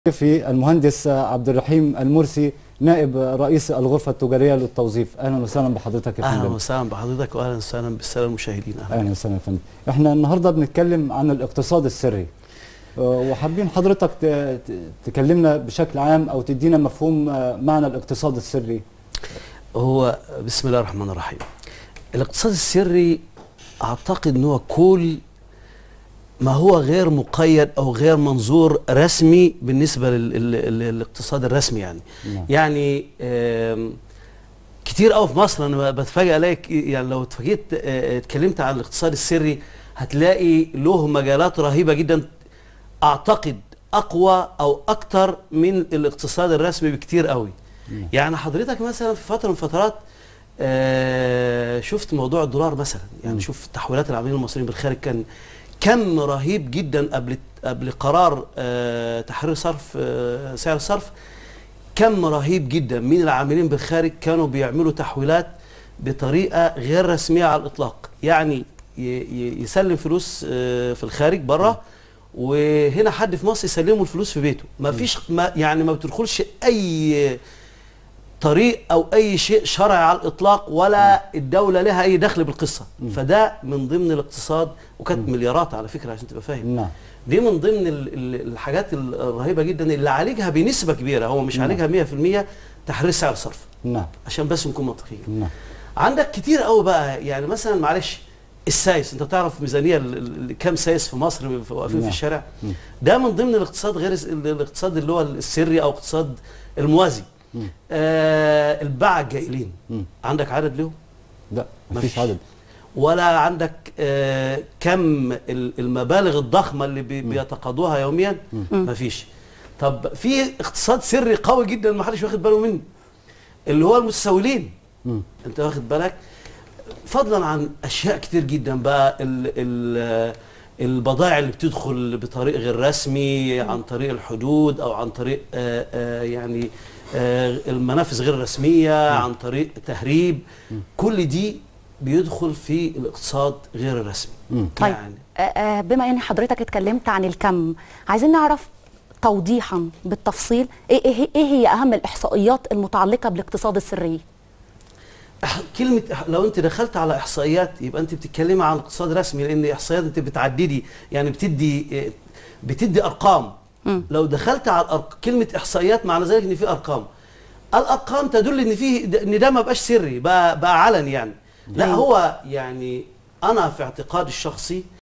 في المهندس عبد الرحيم المرسي نائب رئيس الغرفة التجارية للتوظيف أهلا وسهلا بحضرتك يا اهلا فندم وسهلا بحضرتك واهلا وسهلا بالساده المشاهدين اهلا أهلا وسهلا يا فندم احنا النهاردة بنتكلم عن الاقتصاد السري آه، وحابين حضرتك ت- ت- تكلمنا بشكل عام أو تدينا مفهوم آه، معنى الاقتصاد السري هو بسم الله الرحمن الرحيم الاقتصاد السري اعتقد ان هو كل ما هو غير مقيد او غير منظور رسمي بالنسبه لل- لل- للاقتصاد الرسمي يعني نعم. يعني آم، كتير قوي في مصر انا بتفاجئ الاقي ك- يعني لو اتفاجئت آه، اتكلمت عن الاقتصاد السري هتلاقي له مجالات رهيبه جدا اعتقد اقوى او اكتر من الاقتصاد الرسمي بكتير قوي نعم. يعني حضرتك مثلا في فتره من فترات آه، شفت موضوع الدولار مثلا يعني مم. شوف تحويلات العاملين المصريين بالخارج كان كم رهيب جدا قبل قبل قرار آه، تحرير صرف آه، سعر الصرف كم رهيب جدا من العاملين بالخارج كانوا بيعملوا تحويلات بطريقه غير رسميه على الاطلاق يعني ي- ي- يسلم فلوس آه، في الخارج بره وهنا حد في مصر يسلمه الفلوس في بيته ما فيش ما يعني ما بتدخلش اي طريق او اي شيء شرعي على الاطلاق ولا الدوله لها اي دخل بالقصه فده من ضمن الاقتصاد وكانت مليارات على فكره عشان تبقى فاهم نعم دي من ضمن ال- ال- الحاجات الرهيبه جدا اللي عالجها بنسبه كبيره هو مش نعم. عالجها 100% تحرير سعر الصرف نعم عشان بس نكون منطقيين نعم عندك كتير قوي بقى يعني مثلا معلش السايس انت تعرف ميزانيه ال- ال- كام سايس في مصر في- واقفين في نعم. الشارع مم. ده من ضمن الاقتصاد غير الس- ال- الاقتصاد اللي هو السري او اقتصاد الموازي مم. آه الباعة الجائلين مم. عندك عدد لهم لا مفيش مفيش. عدد ولا عندك آه كم ال- المبالغ الضخمه اللي بي بيتقاضوها يوميا مفيش طب في اقتصاد سري قوي جدا ما حدش واخد باله منه اللي هو المتسولين مم. انت واخد بالك فضلا عن اشياء كتير جدا بقى ال ال البضائع اللي بتدخل بطريق غير رسمي عن طريق الحدود او عن طريق آه آه يعني آه المنافذ غير رسميه عن طريق تهريب كل دي بيدخل في الاقتصاد غير الرسمي مم. طيب يعني آه، آه، بما ان حضرتك اتكلمت عن الكم عايزين نعرف توضيحا بالتفصيل ايه ايه ايه هي اهم الاحصائيات المتعلقه بالاقتصاد السري إح- كلمة إح- لو انت دخلت على احصائيات يبقى انت بتتكلمي عن اقتصاد رسمي لان احصائيات انت بتعددي يعني بتدي إيه، بتدي ارقام مم. لو دخلت على الأرق... كلمة احصائيات معنى ذلك ان في ارقام الارقام تدل ان في ان ده ما بقاش سري بقى, بقى علني يعني لا أيوة. هو يعني انا في اعتقادي الشخصي